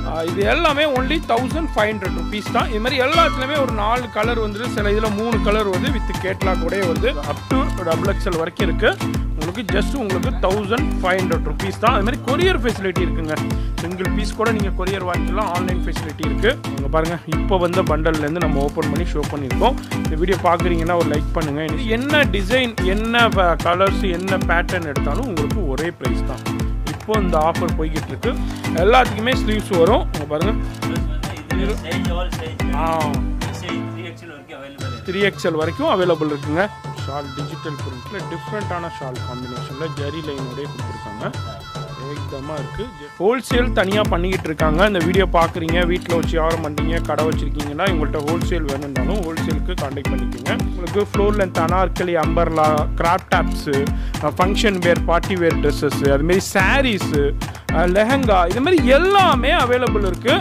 ஆஹ் இது எல்லாமே only thousand five hundred rupees தான் இது மாதிரி எல்லாத்துலேயுமே ஒரு நாலு கலர் வந்துட்டு சில இதில் மூணு கலர் வருது வித் கேட்லாக் கூட வருது அப் டு டபுள் எக்ஸல் வரைக்கும் இருக்குது உங்களுக்கு ஜஸ்ட் உங்களுக்கு தௌசண்ட் ஃபைவ் ஹண்ட்ரட் ருபீஸ் தான் அது மாதிரி கொரியர் ஃபெசிலிட்டி இருக்குங்க சிங்கிள் பீஸ் கூட நீங்கள் கொரியர் வாங்கிக்கலாம் ஆன்லைன் ஃபெசிலிட்டி இருக்குது அங்கே பாருங்கள் இப்போ வந்த பண்டல்லேருந்து நம்ம ஓப்பன் பண்ணி ஷோ பண்ணியிருக்கோம் இந்த வீடியோ பார்க்குறீங்கன்னா ஒரு லைக் பண்ணுங்கள் இது என்ன டிசைன் என்ன கலர்ஸ் என்ன பேட்டர்ன் எடுத்தாலும் உங்களுக்கு ஒரே ப்ரைஸ் தான் இப்போ இந்த ஆஃபர் போய்கிட்டு இருக்கு எல்லாத்துக்குமே ஸ்லீவ்ஸ் வரும் இங்க பாருங்க சைஸ் ஆல் சைஸ் ஆ சைஸ் த்ரீ எக்ஸல் வரைக்கும் அவைலபிள் இருக்கு த்ரீ எக்ஸ்எல் வரைக்கும் அவைலபிள் இருக்குங்க ஷால் டிஜிட்டல் பிரிண்ட்ல டிஃப்ரெண்ட்டான ஷால் காம்பினேஷனில் ஜெரி லைனோடய கொடுத்துருக்காங்க ஏகதமாக இருக்குது ஹோல்சேல் தனியாக பண்ணிக்கிட்டு இருக்காங்க இந்த வீடியோ பார்க்குறீங்க வீட்டில் வச்சு வியாபாரம் பண்ணுறீங்க கடை வச்சுருக்கீங்கன்னா உங்கள்கிட்ட ஹோல்சேல் வேணும்னாலும் ஹோல்சேலுக்கு காண்டாக்ட் பண்ணிக்கோங்க உங்களுக்கு floor length Anarkali umbrella crop tops function wear party wear dresses அதுமாரி சாரீஸு லெஹங்கா இது மாதிரி எல்லாமே அவைலபிள் இருக்குது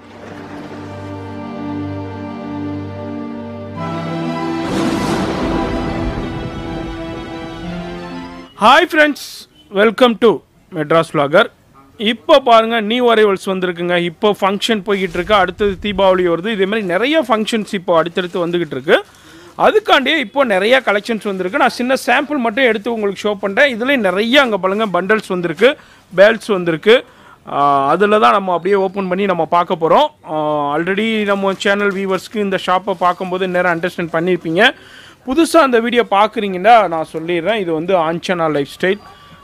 hi friends welcome to Madras vlogger இப்போ பாருங்க நியூ அரைவல்ஸ் வந்திருக்குங்க இப்போ ஃபங்க்ஷன் போய்கிட்டு இருக்கு அடுத்தது தீபாவளி வருது இதே மாதிரி நிறைய ஃபங்க்ஷன்ஸ் இப்போ அடுத்தடுத்து வந்துகிட்டு இருக்கு அதுக்காண்டியே இப்போ நிறைய கலெக்ஷன்ஸ் வந்திருக்கு நான் சின்ன சாம்பிள் மட்டும் எடுத்து உங்களுக்கு ஷோ பண்ணுறேன் இதுலேயும் நிறைய அங்கே பாருங்க பண்டல்ஸ் வந்திருக்கு பேல்ஸ் வந்திருக்கு அதில் தான் நம்ம அப்படியே ஓப்பன் பண்ணி நம்ம பார்க்க போகிறோம் ஆல்ரெடி நம்ம சேனல் வியூவர்ஸ்க்கு இந்த ஷாப்பை பார்க்கும்போது நேரம் அண்டர்ஸ்டாண்ட் பண்ணியிருப்பீங்க புதுசாக அந்த வீடியோ பார்க்குறீங்கன்னா நான் சொல்லிடுறேன் இது வந்து ஆஞ்சனா லைஃப் ஸ்டைல்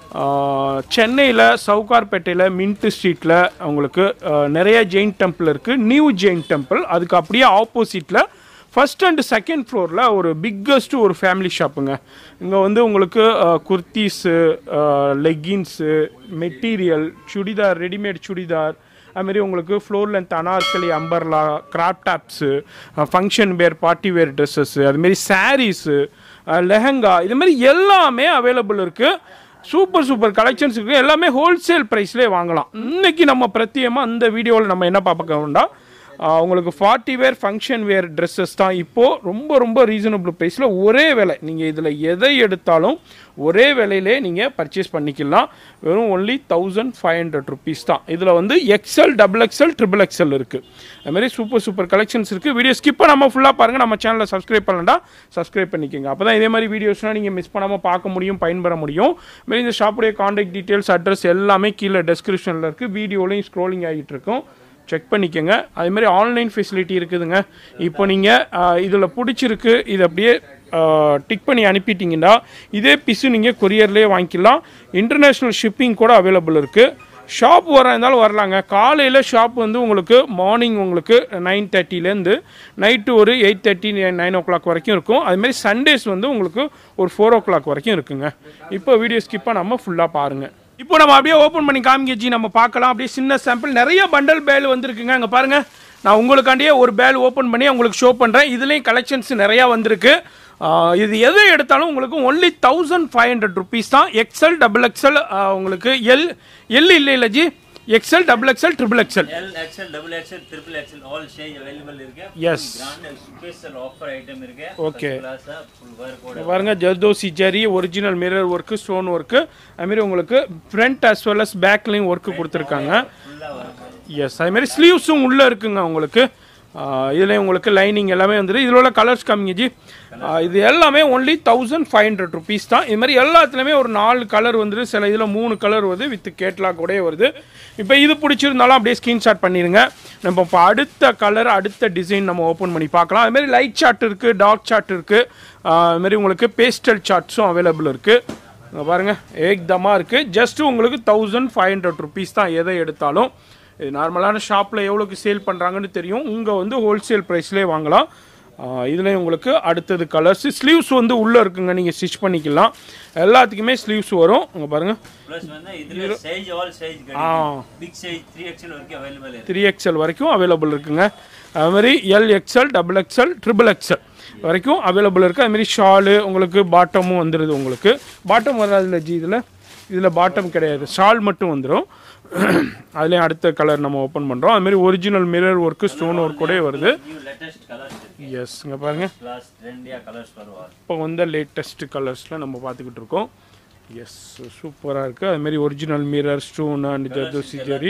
சென்னையில் சவுகார்பேட்டையில் மின்ட் ஸ்ட்ரீட்டில் உங்களுக்கு ஆஹ், நிறைய ஜெயின் டெம்பிள் இருக்குது நியூ ஜெயின் டெம்பிள் அதுக்கு அப்படியே ஆப்போசிட்டில் ஃபர்ஸ்ட் அண்ட் செகண்ட் ஃப்ளோரில் ஒரு பிக்கஸ்ட் ஒரு ஃபேமிலி ஷாப்புங்க இங்கே வந்து உங்களுக்கு kurtis leggings material churidar readymade churidar அதுமாரி உங்களுக்கு floor length Anarkali umbrella crop tops function wear party wear dresses அதுமாரி சாரீஸு லெஹங்கா இது மாதிரி எல்லாமே அவைலபிள் இருக்குது சூப்பர் சூப்பர் கலெக்ஷன்ஸ் இருக்குது எல்லாமே ஹோல்சேல் ப்ரைஸ்லேயே வாங்கலாம் இன்னைக்கு நம்ம பிரத்யேகமாக அந்த வீடியோவில் நம்ம என்ன பார்க்க வேண்டாம் ஆஹ் உங்களுக்கு party wear function wear dresses தான் இப்போது ரொம்ப ரொம்ப ரீசனபிள் ப்ரைஸில் ஒரே விலை நீங்கள் இதில் எதை எடுத்தாலும் ஒரே விலையிலே நீங்கள் பர்ச்சேஸ் பண்ணிக்கலாம் வெறும் only thousand five hundred rupees தான் இதில் வந்து XL double XL triple XL இருக்குது அதுமாதிரி சூப்பர் சூப்பர் கலெக்ஷன்ஸ் இருக்குது வீடியோ ஸ்கிப் பண்ணாமல் ஃபுல்லாக பாருங்கள் நம்ம சேனலை சப்ஸ்கிரைப் பண்ணலண்டா சப்ஸ்கிரைப் பண்ணிக்கோங்க அப்போ தான் இதே மாதிரி வீடியோஸ்லாம் நீங்கள் மிஸ் பண்ணாமல் பார்க்க முடியும் பயன்பெற முடியும் இதுமாரி இந்த ஷாப்புடைய காண்டாக்ட் டீட்டெயில்ஸ் அட்ரஸ் எல்லாமே கீழே டெஸ்கிரிப்ஷனில் இருக்குது வீடியோலையும் ஸ்க்ரோலிங் ஆகிட்டு இருக்கும் செக் பண்ணிக்கோங்க அதே மாதிரி ஆன்லைன் ஃபெசிலிட்டி இருக்குதுங்க இப்போ நீங்கள் இதில் பிடிச்சிருக்கு இது அப்படியே டிக் பண்ணி அனுப்பிட்டீங்கன்னா இதே பிசு நீங்கள் கொரியர்லேயே வாங்கிக்கலாம் இன்டர்நேஷ்னல் ஷிப்பிங் கூட அவைலபிள் இருக்குது ஷாப் வர இருந்தாலும் வரலாங்க காலையில் ஷாப் வந்து உங்களுக்கு மார்னிங் உங்களுக்கு நைன் தேர்ட்டிலேருந்து நைட்டு ஒரு eight thirty nine o'clock வரைக்கும் இருக்கும் அதுமாரி சண்டேஸ் வந்து உங்களுக்கு ஒரு ஃபோர் ஓ கிளாக் வரைக்கும் இருக்குங்க இப்போ வீடியோ ஸ்கிப்பாக நம்ம ஃபுல்லாக பாருங்கள் இப்போ நம்ம அப்படியே ஓப்பன் பண்ணி காமிக்கஜி நம்ம பார்க்கலாம் அப்படியே சின்ன சாம்பிள் நிறைய பண்டல் பேல் வந்திருக்குங்க அங்கே பாருங்க நான் உங்களுக்காண்டியே ஒரு பேல் ஓப்பன் பண்ணி உங்களுக்கு ஷோ பண்ணுறேன் இதுலேயும் கலெக்ஷன்ஸ் நிறையா வந்திருக்கு ஆஹ் இது எதை எடுத்தாலும் உங்களுக்கு only thousand five hundred rupees தான் எக்ஸல் டபுள் எக்ஸல் உங்களுக்கு எல் எல் இல்லை இல்லை ஜி XL double XL triple XL L XL double XL triple XL all size available இருக்கு Yes. Grand special offer item இருக்கு Okay. கிளாஸா ஃபுல் ஒர்க் பாருங்க zardozi zari original mirror work stone work அதுமாரி உங்களுக்கு ஃப்ரண்ட் as well as பேக்லையும் work கொடுத்துருக்காங்க ஃபுல்லா work S அதுமாரி ஸ்லீவ்ஸும் உள்ளே இருக்குங்க உங்களுக்கு இதில் உங்களுக்கு லைனிங் எல்லாமே வந்துடும் இதில் உள்ள கலர்ஸ் கம்மிங்க ஜி ஆஹ் இது எல்லாமே only thousand five hundred rupees தான் இது மாதிரி எல்லாத்துலேயுமே ஒரு நாலு கலர் வந்துடு சில இதில் மூணு கலர் வருது வித் கேட்லாக் கூட வருது இப்போ இது பிடிச்சிருந்தாலும் அப்படியே ஸ்க்ரீன்ஷாட் பண்ணிடுங்க நம்ம இப்போ அடுத்த கலர் அடுத்த டிசைன் நம்ம ஓப்பன் பண்ணி பார்க்கலாம் அதுமாரி லைட் சார்ட் இருக்குது டார்க் சார்ட் இருக்குது அதுமாரி உங்களுக்கு பேஸ்டல் சார்ட்ஸும் அவைலபிள் இருக்குது இங்க பாருங்க ஏக்தமாக இருக்குது ஜஸ்ட் உங்களுக்கு தௌசண்ட் ஃபைவ் ஹண்ட்ரட் ருபீஸ் தான் எதை எடுத்தாலும் இது நார்மலான ஷாப்பில் எவ்வளோக்கு சேல் பண்ணுறாங்கன்னு தெரியும் உங்கள் வந்து ஹோல்சேல் ப்ரைஸ்லேயே வாங்கலாம் இதுலேயும் உங்களுக்கு அடுத்தது கலர்ஸ் ஸ்லீவ்ஸ் வந்து உள்ளே இருக்குங்க நீங்கள் ஸ்டிச் பண்ணிக்கலாம் எல்லாத்துக்குமே ஸ்லீவ்ஸ் வரும் இங்கே பாருங்கள் ப்ளஸ் வந்து இதுல சைஸ் ஆல் சைஸ் ஆ பிக் சைஸ் த்ரீ எக்ஸல் வரைக்கும் அவைலபிள் இருக்கு த்ரீ எக்ஸ்எல் வரைக்கும் அவைலபிள் இருக்குங்க அது மாதிரி L XL double XL triple XL வரைக்கும் அவைலபிள் இருக்குது அதுமாரி ஷாலு உங்களுக்கு பாட்டமும் வந்துடுது உங்களுக்கு பாட்டம் வராதுல ஜி இதில் இதில் பாட்டம் கிடையாது ஷால் மட்டும் வந்துடும் அதுலேயும் அடுத்த கலர் நம்ம ஓப்பன் பண்ணுறோம் அதுமாரி original mirror work stone work கூட வருது நியூ லேட்டஸ்ட் கலர்ஸ் இருக்கு எஸ் இங்கே பாருங்கள் கிளாஸ் ட்ரெண்டியா கலர்ஸ் வருவார் இப்போ வந்த லேட்டஸ்ட் கலர்ஸில் நம்ம பார்த்துக்கிட்டு இருக்கோம் எஸ் சூப்பராக இருக்குது அதுமாரி original mirror stone and zardozi zari three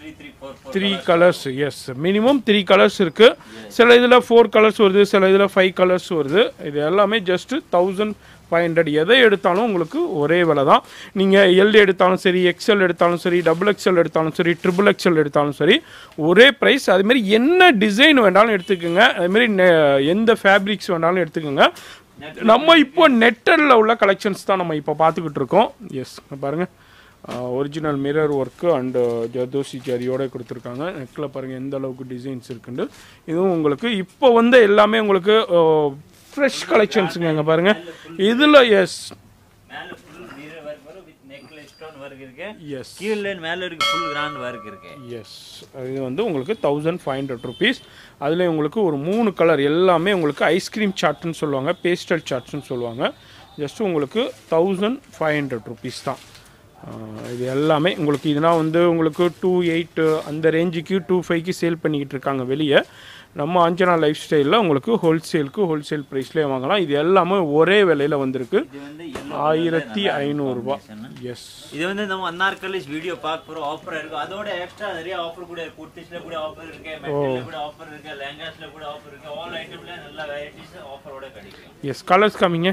three three four four three colours yes minimum three colours இருக்குது சில இதில் ஃபோர் கலர்ஸ் வருது சில இதில் ஃபைவ் கலர்ஸ் வருது இது எல்லாமே ஜஸ்ட்டு தௌசண்ட் ஃபைவ் ஹண்ட்ரட் எதை எடுத்தாலும் உங்களுக்கு ஒரே விலை தான் நீங்கள் எல் எடுத்தாலும் சரி எக்ஸ்எல் எடுத்தாலும் சரி டபுள் எக்ஸ்எல் எடுத்தாலும் சரி ட்ரிபிள் எக்ஸ்எல் எடுத்தாலும் சரி ஒரே ப்ரைஸ் அதுமாரி என்ன டிசைன் வேணாலும் எடுத்துக்கோங்க அதுமாரி நெ- எந்த ஃபேப்ரிக்ஸ் வேணாலும் எடுத்துக்கோங்க நம்ம இப்போ நெட்டரில் உள்ள கலெக்ஷன்ஸ் தான் நம்ம இப்போ பார்த்துக்கிட்டு இருக்கோம் எஸ் பாருங்கள் original mirror work and zardozi ஜரியோட கொடுத்துருக்காங்க நெக்கில் பாருங்கள் எந்த அளவுக்கு டிசைன்ஸ் இருக்குண்டு இதுவும் உங்களுக்கு இப்போ வந்து எல்லாமே உங்களுக்கு ஃப்ரெஷ் கலெக்ஷன்ஸுங்க இங்கே பாருங்கள் இதில் எஸ் மேல ஃபுல் மிரர் ஒர்க் வரும் வித் நெக்ல ஸ்டோன் ஒர்க் இருக்கு எஸ் கீழ மேல இருக்கு ஃபுல் கிராண்ட் ஒர்க் இருக்கு எஸ் இது வந்து உங்களுக்கு தௌசண்ட் ஃபைவ் ஹண்ட்ரட் ருபீஸ் அதில் உங்களுக்கு ஒரு மூணு கலர் எல்லாமே உங்களுக்கு ஐஸ்கிரீம் சார்ட்னு சொல்லுவாங்க பேஸ்டல் சார்ட்ஸ்னு சொல்லுவாங்க ஜஸ்ட் உங்களுக்கு தௌசண்ட் ஃபைவ் ஹண்ட்ரட் ருபீஸ் தான் ஆஹ் இது எல்லாமே உங்களுக்கு இதுனா வந்து உங்களுக்கு டூ எயிட் அந்த ரேஞ்சுக்கு டூ ஃபைவ்க்கு சேல் பண்ணிக்கிட்டு இருக்காங்க வெளியே நம்ம அஞ்சனா லைஃப் ஸ்டைலில் உங்களுக்கு ஹோல்சேலுக்கு ஹோல்சேல் ப்ரைஸ்லேயே வாங்கலாம் இது எல்லாமே ஒரே விலையில் வந்திருக்கு இது வந்து yellow ஆயிரத்தி ஐநூறுரூபா எஸ் இது வந்து நம்ம அன்னார்கலிஸ் வீடியோ பார்க்க போறோம் ஆஃபர் இருக்கு அதோட எக்ஸ்ட்ரா நிறைய ஆஃபர் கூட இருக்கு குர்த்திஸ்ல கூட ஆஃபர் இருக்கு மெட்டீரியல்ல கூட ஆஃபர் இருக்கு லெஹங்காஸ்ல கூட ஆஃபர் இருக்கு ஆல் ஐட்டம்ல நல்ல வெரைட்டிஸ் ஆஃபரோட கிடைக்கும் எஸ் கலர்ஸ் காமிங்க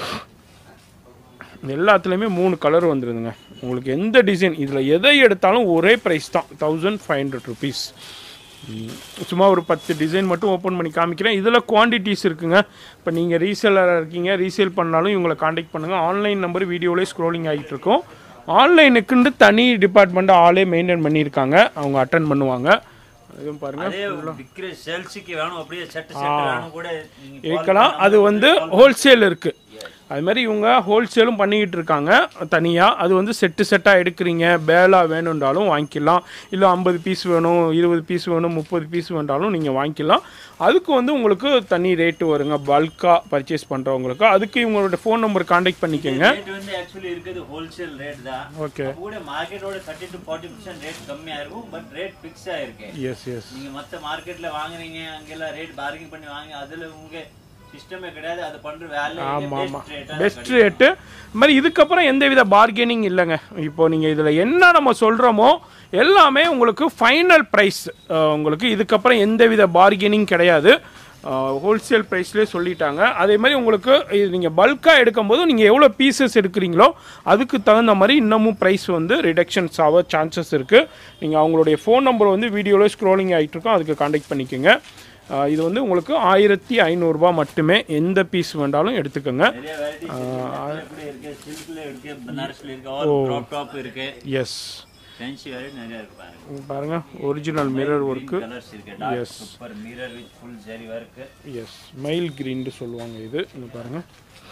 எல்லாத்துலேயுமே மூணு கலர் வந்துருதுங்க உங்களுக்கு எந்த டிசைன் இதில் எதை எடுத்தாலும் ஒரே ப்ரைஸ் தான் தௌசண்ட் ஃபைவ் ஹண்ட்ரட் ருபீஸ் சும்மா ஒரு பத்து டிசைன் மட்டும் ஓப்பன் பண்ணி காமிக்கிறேன் இதில் குவான்டிட்டிஸ் இருக்குங்க இப்போ நீங்கள் ரீசேலராக இருக்கீங்க ரீசேல் பண்ணாலும் இவங்களை காண்டாக்ட் பண்ணுங்கள் ஆன்லைன் நம்பர் வீடியோலேயே ஸ்க்ரோலிங் ஆகிட்டு இருக்கும் ஆன்லைனுக்குன்னு தனி டிபார்ட்மெண்ட் ஆளே மெயின்டைன் பண்ணியிருக்காங்க அவங்க அட்டன் பண்ணுவாங்க இதுவும் பாருங்கள் அதே விக்கிற சேல்ஸுக்கு வேணும் அப்படியே செட் செட் வேணும் கூட நீங்க இருக்கலாம் அது வந்து ஹோல்சேல் இருக்கு அது மாதிரி இவங்க ஹோல்சேலும் பண்ணிக்கிட்டு இருக்காங்க தனியாக அது வந்து செட்டு செட்டாக எடுக்கிறீங்க பேலா வேணுன்றாலும் வாங்கிக்கலாம் இல்லை ஐம்பது பீஸ் வேணும் இருபது பீஸ் வேணும் முப்பது பீஸ் வேண்டாலும் நீங்கள் வாங்கிக்கலாம் அதுக்கு வந்து உங்களுக்கு தனி ரேட்டு வருங்க பல்காக பர்ச்சேஸ் பண்ணுறவங்களுக்கு அதுக்கு இவங்களோட ஃபோன் நம்பர் காண்டாக்ட் பண்ணிக்கோங்க ரேட் வந்து ஆக்சுவலி இருக்குது ஹோல்சேல் ரேட் தான் ஓகே அப்ப கூட மார்க்கெட்டோட thirty to forty percent rate கம்மியா இருக்கும் பட் ரேட் ஃபிக்ஸ் ஆயிருக்கு எஸ் எஸ் நீங்க மத்த மார்க்கெட்ல வாங்குறீங்க அங்கெல்லாம் ரேட் பார்கிங் பண்ணி வாங்க அதுல உங்க சிஸ்டமே கிடையாது அது பண்ற வேலை ஆமாம் ஆமாம் பெஸ்ட் ரேட்டா பெஸ்ட் ரேட்டு இது மாதிரி இதுக்கப்புறம் எந்தவித பார்கெனிங் இல்லைங்க இப்போ நீங்கள் இதில் என்ன நம்ம சொல்கிறோமோ எல்லாமே உங்களுக்கு ஃபைனல் ப்ரைஸ் உங்களுக்கு இதுக்கப்புறம் எந்தவித பார்கெனிங் கிடையாது ஹோல்சேல் ப்ரைஸ்லேயே சொல்லிட்டாங்க அதே மாதிரி உங்களுக்கு இது நீங்கள் பல்காக எடுக்கும்போது நீங்கள் எவ்வளோ பீசஸ் எடுக்கிறீங்களோ அதுக்கு தகுந்த மாதிரி இன்னமும் ப்ரைஸ் வந்து ரிடக்ஷன்ஸ் ஆக சான்சஸ் இருக்குது நீங்கள் அவங்களுடைய ஃபோன் நம்பர் வந்து வீடியோவில் ஸ்க்ரோலிங் ஆகிட்டு இருக்கோம் அதுக்கு காண்டாக்ட் பண்ணிக்கோங்க ஆஹ் இது வந்து உங்களுக்கு ஆயிரத்தி ஐநூறுரூபா மட்டுமே எந்த பீஸ் வேண்டாலும் எடுத்துக்கோங்க நிறைய வெரைட்டிஸ் கூட இருக்கு சில்க்ல இருக்கு பனாரஸ்ல இருக்கு ஆல் க்ராப் டாப் இருக்கு எஸ் ஃபேன்சி வெரைட்டி நிறைய இருக்கு பாருங்க பாருங்க ஒரிஜினல் மிரர் ஒர்க்கு கலர்ஸ் இருக்கு dark super mirror with full zari work yes mild கிரீன்னு சொல்லுவாங்க இது இங்க பாருங்க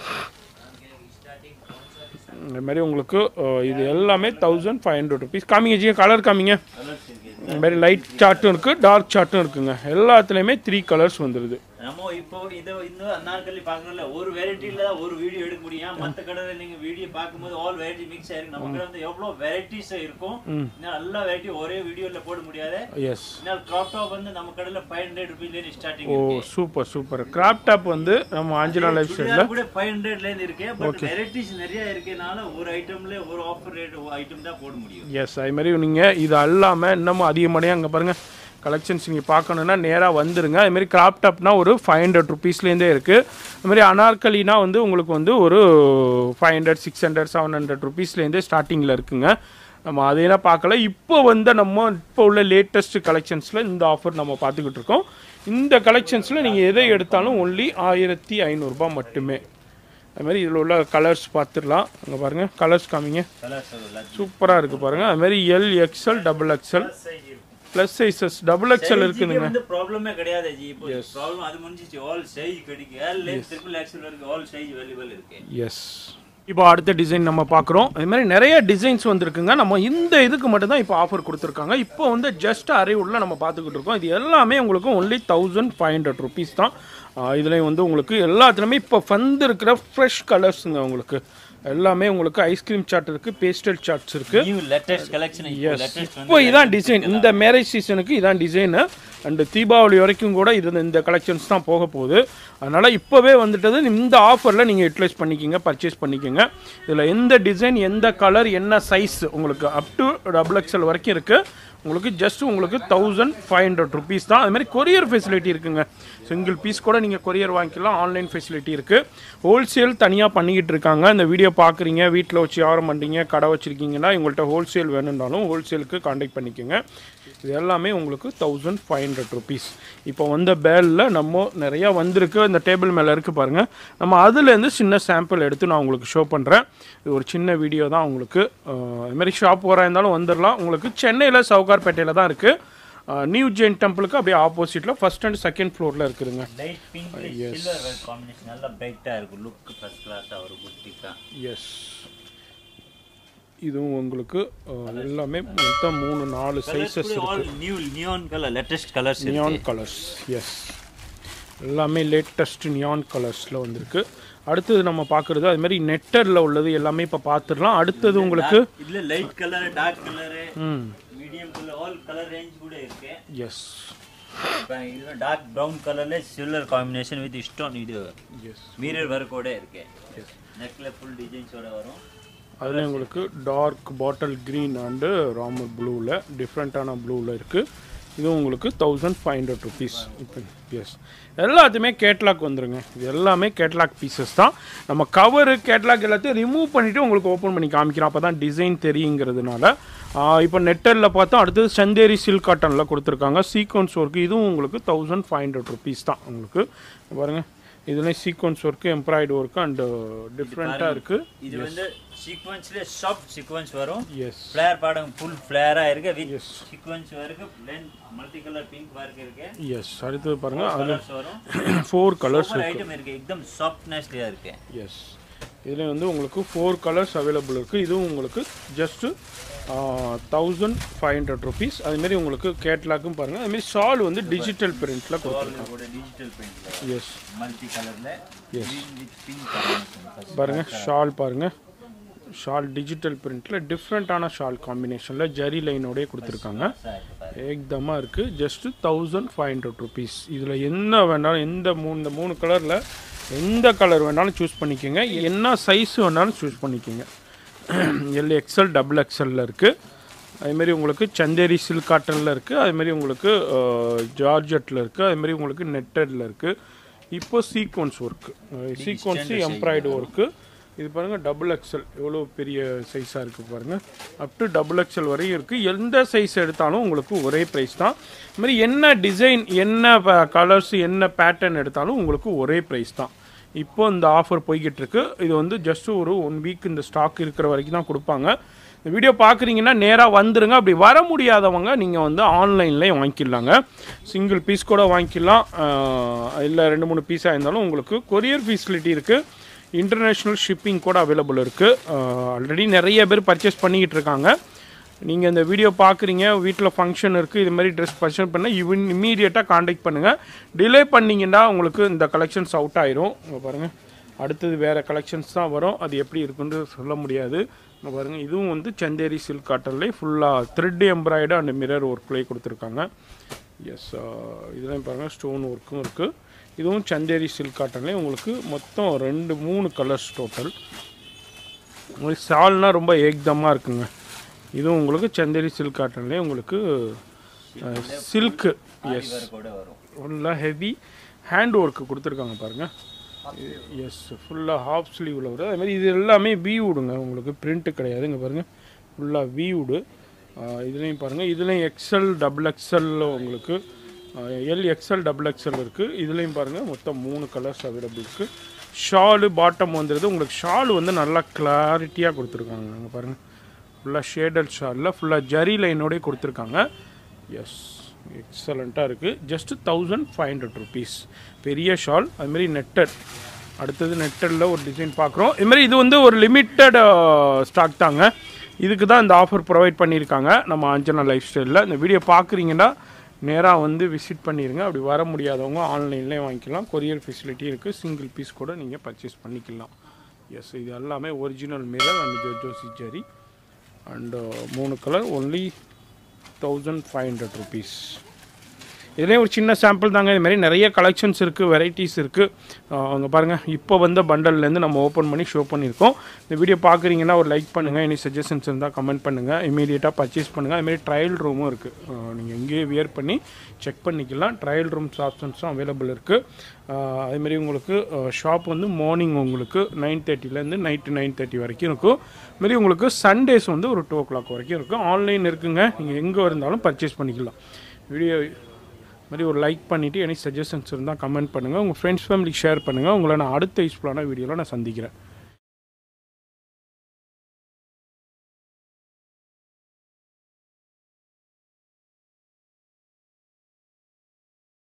இந்த மாதிரி உங்களுக்கு அஹ், இது எல்லாமே தௌசண்ட் ஃபைவ் ஹண்ட்ரட் ருபீஸ் காமிங்க ஜி கலர் காமிங்க கலர்ஸ் இருக்கு இந்த மாதிரி லைட் சார்ட்டும் இருக்குது டார்க் சார்ட்டும் இருக்குங்க எல்லாத்துலேயுமே த்ரீ கலர்ஸ் வந்துடுது நம்ம இப்போ இது இன்னும் அன்னார்கல்லி பார்க்கணும்ல ஒரு வெரைட்டில தான் ஒரு வீடியோ எடுக்க முடியும் மத்த கடையில நீங்க வீடியோ பார்க்கும்போது ஆல் வெரைட்டி மிக்ஸ் ஆயிருக்கு நம்ம கடை வந்து எவ்வளவு வெரைட்டிஸ் இருக்கும் இன்னும் எல்லா வெரைட்டி ஒரே வீடியோல போட முடியாது எஸ் இன்னும் கிராப் டாப் வந்து நம்ம கடையில ஃபைவ் ஹண்ட்ரட் ருபீஸ்ல ஸ்டார்டிங் ஓ சூப்பர் சூப்பர் கிராப் டாப் வந்து நம்ம ஆஞ்சனா லைஃப் ஸ்டைலில் சுடிதார் கூட ஃபைவ் ஹண்ட்ரட்ல இருந்து இருக்கு பட் வெரைட்டிஸ் நிறைய இருக்கனால ஒரு ஐட்டம்ல ஒரு ஆஃபர் ரேட் ஐட்டம் தான் போட முடியும் எஸ் அது மாதிரி நீங்கள் இது அல்லாமல் இன்னமும் அதிகமடையாக அங்கே பாருங்கள் கலெக்ஷன்ஸ் நீங்கள் பார்க்கணுன்னா நேராக வந்துருங்க அது மாதிரி கிராப் டாப்னா ஒரு ஃபைவ் ஹண்ட்ரட் ருபீஸ்லேருந்தே இருக்குது அது மாதிரி அனார்கலினா வந்து உங்களுக்கு வந்து ஒரு five hundred six hundred seven hundred ருபீஸ்லேருந்தே ஸ்டார்டிங்கில் இருக்குங்க நம்ம அதையெல்லாம் பார்க்கல இப்போ வந்து நம்ம இப்போ உள்ள லேட்டஸ்ட் கலெக்ஷன்ஸில் இந்த ஆஃபர் நம்ம பார்த்துக்கிட்டு இருக்கோம் இந்த கலெக்ஷன்ஸில் நீங்கள் எதை எடுத்தாலும் ஒன்லி ஆயிரத்தி ஐநூறுரூபா மட்டுமே அது மாதிரி இதில் உள்ள கலர்ஸ் பார்த்துடலாம் அங்கே பாருங்கள் கலர்ஸ் காமிங்க கலர்ஸ் சூப்பராக இருக்குது பாருங்கள் அது மாதிரி L XL double XL plus sizes double XL இருக்குதுங்க வந்து ப்ராப்ளமே கிடையாது ஜி இப்போ ப்ராப்ளம் அது முடிஞ்சிச்சு ஆல் சைஸ் கிடைக்கும் எல் ட்ரிபிள் எக்ஸல் வரைக்கும் ஆல் சைஸ் அவைலபிள் இருக்கு எஸ் இப்போ அடுத்த டிசைன் நம்ம பார்க்குறோம் அது மாதிரி நிறைய டிசைன்ஸ் வந்திருக்குங்க நம்ம இந்த இதுக்கு மட்டும் தான் இப்போ ஆஃபர் கொடுத்துருக்காங்க இப்போ வந்து ஜஸ்ட் அரைவுள்ள நம்ம பார்த்துக்கிட்டு இருக்கோம் இது எல்லாமே உங்களுக்கு only thousand five hundred rupees தான் இதுலேயும் வந்து உங்களுக்கு எல்லாத்துலேயுமே இப்போ வந்து இருக்கிற ஃப்ரெஷ் கலர்ஸுங்க உங்களுக்கு எல்லாமே உங்களுக்கு ஐஸ்கிரீம் சார்ட் இருக்குது பேஸ்டல் சார்ட்ஸ் இருக்குது நியூ லேட்டஸ்ட் கலெக்ஷன் இப்போ லேட்டஸ்ட் இப்போ இதான் டிசைன் இந்த மேரேஜ் சீசனுக்கு இதான் டிசைனு அண்டு தீபாவளி வரைக்கும் கூட இது இந்த கலெக்ஷன்ஸ் தான் போக போகுது அதனால் இப்போவே வந்துட்டது இந்த ஆஃபரில் நீங்கள் யூட்டிலைஸ் பண்ணிக்கிங்க பர்ச்சேஸ் பண்ணிக்கோங்க இதில் எந்த டிசைன் எந்த கலர் என்ன சைஸ் உங்களுக்கு அப் டு டபுள் எக்ஸ்எல் வரைக்கும் இருக்குது உங்களுக்கு ஜஸ்ட் உங்களுக்கு தௌசண்ட் ஃபைவ் ஹண்ட்ரட் ருபீஸ் தான் அது மாதிரி கொரியர் ஃபெசிலிட்டி இருக்குங்க சிங்கிள் பீஸ் கூட நீங்கள் கொரியர் வாங்கிக்கலாம் ஆன்லைன் ஃபெசிலிட்டி இருக்குது ஹோல்சேல் தனியாக பண்ணிக்கிட்டு இருக்காங்க இந்த வீடியோ பார்க்குறீங்க வீட்டில் வச்சு வியாபாரம் பண்ணுறீங்க கடை வச்சுருக்கீங்கன்னா உங்கள்கிட்ட ஹோல்சேல் வேணும்னாலும் ஹோல்சேலுக்கு காண்டாக்ட் பண்ணிக்கோங்க இது எல்லாமே உங்களுக்கு தௌசண்ட் ஃபைவ் ஹண்ட்ரட் ருபீஸ் இப்போ வந்த பேலில் நம்ம நிறையா வந்திருக்கு இந்த டேபிள் மேலே இருக்குது பாருங்கள் நம்ம அதுலேருந்து சின்ன சாம்பிள் எடுத்து நான் உங்களுக்கு ஷோ பண்ணுறேன் இது ஒரு சின்ன வீடியோ தான் உங்களுக்கு அஹ், இது மாதிரி ஷாப் வர இருந்தாலும் வந்துடலாம் உங்களுக்கு சென்னையில் சவுகார்பேட்டையில் தான் இருக்குது நியூ ஜெயின் டெம்பிளுக்கு அப்படியே ஆப்போசிட்டில் ஃபர்ஸ்ட் அண்ட் செகண்ட் ஃப்ளோரில் இருக்குதுங்க லைட் பிங்க் சில்வர் காம்பினேஷன் நல்லா பிரைட்டா இருக்கும் லுக் ஃபர்ஸ்ட் கிளாஸா ஒரு புட்டிக்கா எஸ் இதுவும் உங்களுக்கு அஹ், எல்லாமே மொத்தம் மூணு நாலு sizes all new neon colour latest colours neon colours yes எல்லாமே லேட்டஸ்ட் நியான் கலர்ஸில் வந்திருக்கு அடுத்தது நம்ம பார்க்குறது அது மாதிரி நெட்டரில் உள்ளது எல்லாமே இப்போ பார்த்துடலாம் அடுத்தது உங்களுக்கு இதுல லைட் கலர் டார்க் கலர் ம் medium colour all colour range கூட இருக்கு எஸ் இப்போ இது டார்க் பிரவுன் கலர்ல சில்வர் காம்பினேஷன் வித் ஸ்டோன் இது எஸ் மிரர் ஒர்க்கோட இருக்கு நெக்ல ஃபுல் டிசைன்ஸோட வரும் அதில் உங்களுக்கு டார்க் பாட்டில் க்ரீன் அண்டு ராமர் ப்ளூவில் டிஃப்ரெண்ட்டான ப்ளூவில் இருக்குது இதுவும் உங்களுக்கு தௌசண்ட் ஃபைவ் ஹண்ட்ரட் ருபீஸ் இப்போ எஸ் எல்லாத்தையுமே கேட்லாக் வந்துருங்க இது எல்லாமே கேட்லாக் பீசஸ் தான் நம்ம கவரு கேட்லாக் எல்லாத்தையும் ரிமூவ் பண்ணிவிட்டு உங்களுக்கு ஓப்பன் பண்ணி காமிக்கிறோம் அப்போ தான் டிசைன் தெரியுங்கிறதுனால இப்போ நெட்டரில் பார்த்தா அடுத்தது சந்தேரி சில்க் காட்டனில் கொடுத்துருக்காங்க சீக்வன்ஸ் ஒர்க்கு இதுவும் உங்களுக்கு தௌசண்ட் ஃபைவ் ஹண்ட்ரட் ருபீஸ் தான் உங்களுக்கு பாருங்கள் இதுலேயும் சீக்வன்ஸ் ஒர்க்கு எம்ப்ராய்டு ஒர்க்கு அண்டு டிஃப்ரெண்ட்டாக இருக்குது இது வந்து சீக்வன்ஸ்ல சாஃப்ட் சீக்வன்ஸ் வரும் எஸ் ஃபிளேர் பாடம் ஃபுல் ஃபிளேரா இருக்கு வித் சீக்வன்ஸ் இருக்கு length multi colour pink work இருக்கு எஸ் அடுத்தது பாருங்கள் அதில் கலர்ஸ் வரும் ஃபோர் கலர்ஸ் சூப்பர் ஐட்டம் இருக்கு एकदम சாஃப்ட்னஸ்லயா இருக்கு எஸ் இதில் வந்து உங்களுக்கு ஃபோர் கலர்ஸ் அவைலபிள் இருக்குது இதுவும் உங்களுக்கு just thousand five hundred rupees அதுமாரி உங்களுக்கு கேட்லாக்கும் பாருங்கள் அதுமாரி ஷால் வந்து டிஜிட்டல் பிரிண்டில் கொடுத்துருக்கோம் கூட டிஜிட்டல் பிரிண்ட்ல எஸ் மல்டி கலர்ல கிரீன் வித் பிங்க் காம்பினேஷன் பாருங்கள் ஷால் பாருங்கள் ஷால் டிஜிட்டல் பிரிண்டில் டிஃப்ரெண்ட்டான ஷால் காம்பினேஷனில் ஜரி லைனோடய கொடுத்துருக்காங்க ஏக்தமாக இருக்குது just thousand five hundred rupees இதில் என்ன வேணாலும் எந்த மூணு இந்த மூணு கலரில் எந்த கலர் வேணாலும் சூஸ் பண்ணிக்கோங்க என்ன சைஸ் வேணாலும் சூஸ் பண்ணிக்கோங்க எல் எக்ஸ்எல் டபுள் எக்ஸ்எல்ல இருக்குது அதுமாரி உங்களுக்கு சந்தேரி சில்க் காட்டனில் இருக்குது அதுமாரி உங்களுக்கு ஜார்ஜெட்டில் இருக்குது அதுமாரி உங்களுக்கு நெட்டடில் இருக்குது இப்போ சீக்வன்ஸ் ஒர்க்கு சீக்வன்ஸு எம்ப்ராய்டு ஒர்க்கு இது பாருங்கள் டபுள் எக்ஸ்எல் எவ்வளோ பெரிய சைஸாக இருக்குது பாருங்கள் அப் டு டபுள் எக்ஸ்எல் வரையும் இருக்குது எந்த சைஸ் எடுத்தாலும் உங்களுக்கு ஒரே ப்ரைஸ் தான் இது மாதிரி என்ன டிசைன் என்ன கலர்ஸ் என்ன பேட்டர்ன் எடுத்தாலும் உங்களுக்கு ஒரே ப்ரைஸ் தான் இப்போ இந்த ஆஃபர் போய்கிட்டு இருக்கு இது வந்து ஜஸ்ட் ஒரு ஒன் வீக் இந்த ஸ்டாக் இருக்கிற வரைக்கும் தான் கொடுப்பாங்க இந்த வீடியோ பார்க்குறீங்கன்னா நேராக வந்துருங்க அப்படி வர முடியாதவங்க நீங்கள் வந்து ஆன்லைன்லேயே வாங்கிக்கலாங்க சிங்கிள் பீஸ் கூட வாங்கிக்கலாம் இல்லை ரெண்டு மூணு பீஸாக இருந்தாலும் உங்களுக்கு கொரியர் ஃபெசிலிட்டி இருக்குது இன்டர்நேஷ்னல் ஷிப்பிங் கூட அவைலபிள் இருக்குது ஆல்ரெடி நிறைய பேர் பர்ச்சேஸ் பண்ணிக்கிட்டு இருக்காங்க நீங்கள் இந்த வீடியோ பார்க்குறீங்க வீட்டில் ஃபங்க்ஷன் இருக்குது இது மாதிரி ட்ரெஸ் பர்ச்சேஸ் பண்ண இவன் இம்மீடியட்டாக காண்டாக்ட் பண்ணுங்கள் டிலே பண்ணிங்கன்னா உங்களுக்கு இந்த கலெக்ஷன்ஸ் அவுட் ஆயிரும் இங்க பாருங்கள் அடுத்தது வேறு கலெக்ஷன்ஸ் தான் வரும் அது எப்படி இருக்குன்னு சொல்ல முடியாது இங்க பாருங்கள் இதுவும் வந்து சந்தேரி சில்க் காட்டன்லேயே ஃபுல்லாக த்ரெட் எம்ப்ராய்டு அண்ட் மிரர் ஒர்க்லேயே கொடுத்துருக்காங்க எஸ் இதுலேயும் பாருங்கள் ஸ்டோன் ஒர்க்கும் இருக்குது இதுவும் சந்தேரி சில்க் காட்டன்லேயே உங்களுக்கு மொத்தம் ரெண்டு மூணு கலர்ஸ் டோட்டல் உங்களுக்கு ஷால்னால் ரொம்ப ஏக்தமாக இருக்குங்க இதுவும் உங்களுக்கு சந்தேரி சில்க் காட்டன்லேயே உங்களுக்கு சில்க்கு எஸ் கூட வரும் ஃபுல்லாக ஹெவி ஹேண்ட் ஒர்க்கு கொடுத்துருக்காங்க பாருங்கள் எஸ் ஃபுல்லாக ஹாஃப் ஸ்லீவில் வரும் அதே மாதிரி இது எல்லாமே வியூடுங்க உங்களுக்கு பிரிண்ட்டு கிடையாது இங்கே பாருங்கள் ஃபுல்லாக வியூடு இதுலேயும் பாருங்கள் இதுலேயும் எக்ஸல் டபுள் எக்ஸலில் உங்களுக்கு எல் எக்ஸல் டபுள் எக்ஸல் இருக்குது இதுலேயும் பாருங்கள் மொத்தம் மூணு கலர்ஸ் அவைலபிள் இருக்குது ஷாலு பாட்டம் வந்துடுது உங்களுக்கு ஷால் வந்து நல்லா கிளாரிட்டியாக கொடுத்துருக்காங்க அங்கே பாருங்கள் ஃபுல்லாக ஷேடட் ஷாலில் ஃபுல்லாக ஜரி லைனோடய கொடுத்துருக்காங்க எஸ் எக்ஸலண்ட்டாக இருக்குது just thousand five hundred rupees பெரிய ஷால் அதுமாரி நெட்டட் அடுத்தது நெட்டடில் ஒரு டிசைன் பார்க்குறோம் இதுமாரி இது வந்து ஒரு லிமிட்டட் ஸ்டாக் தாங்க இதுக்கு தான் இந்த ஆஃபர் ப்ரொவைட் பண்ணியிருக்காங்க நம்ம அஞ்சனா லைஃப் ஸ்டைலில் இந்த வீடியோ பார்க்குறீங்கன்னா நேராக வந்து விசிட் பண்ணிடுங்க அப்படி வர முடியாதவங்க ஆன்லைன்லேயே வாங்கிக்கலாம் கொரியர் ஃபெசிலிட்டி இருக்குது சிங்கிள் பீஸ் கூட நீங்கள் பர்ச்சேஸ் பண்ணிக்கலாம் எஸ் இது எல்லாமே ஒரிஜினல் மிரர் அண்ட் ஜோஜோசி ஜெரி அண்டு மூணு colour only thousand five hundred rupees இதே ஒரு சின்ன சாம்பிள் தாங்க இது மாதிரி நிறைய கலெக்ஷன்ஸ் இருக்குது வெரைட்டிஸ் இருக்குது அங்கே பாருங்கள் இப்போ வந்த பண்டல்லேருந்து நம்ம ஓப்பன் பண்ணி ஷோ பண்ணியிருக்கோம் இந்த வீடியோ பார்க்குறீங்கன்னா ஒரு லைக் பண்ணுங்கள் எனி சஜஷன்ஸ் இருந்தால் கமெண்ட் பண்ணுங்கள் இமீடியட்டாக பர்ச்சேஸ் பண்ணுங்கள் அதுமாரி ட்ரையல் ரூமும் இருக்குது நீங்கள் எங்கேயே வியர் பண்ணி செக் பண்ணிக்கலாம் ட்ரையல் ரூம்ஸ் ஆப்ஷன்ஸும் அவைலபிள் இருக்குது அதேமாரி உங்களுக்கு ஷாப் வந்து மார்னிங் உங்களுக்கு நைன் தேர்ட்டிலேருந்து நைட்டு நைன் தேர்ட்டி வரைக்கும் இருக்கும் மாரி உங்களுக்கு சண்டேஸ் வந்து ஒரு டூ ஓ கிளாக் வரைக்கும் இருக்கும் ஆன்லைன் இருக்குங்க நீங்கள் எங்கே இருந்தாலும் பர்ச்சேஸ் பண்ணிக்கலாம் வீடியோ மாதிரி ஒரு லைக் பண்ணிவிட்டு எனி சஜஷன்ஸ் இருந்தால் கமெண்ட் பண்ணுங்கள் உங்கள் ஃப்ரெண்ட்ஸ் ஃபேமிலிக்கு ஷேர் பண்ணுங்கள் உங்களை நான் அடுத்த யூஸ்ஃபுல்லான வீடியோவில் நான் சந்திக்கிறேன்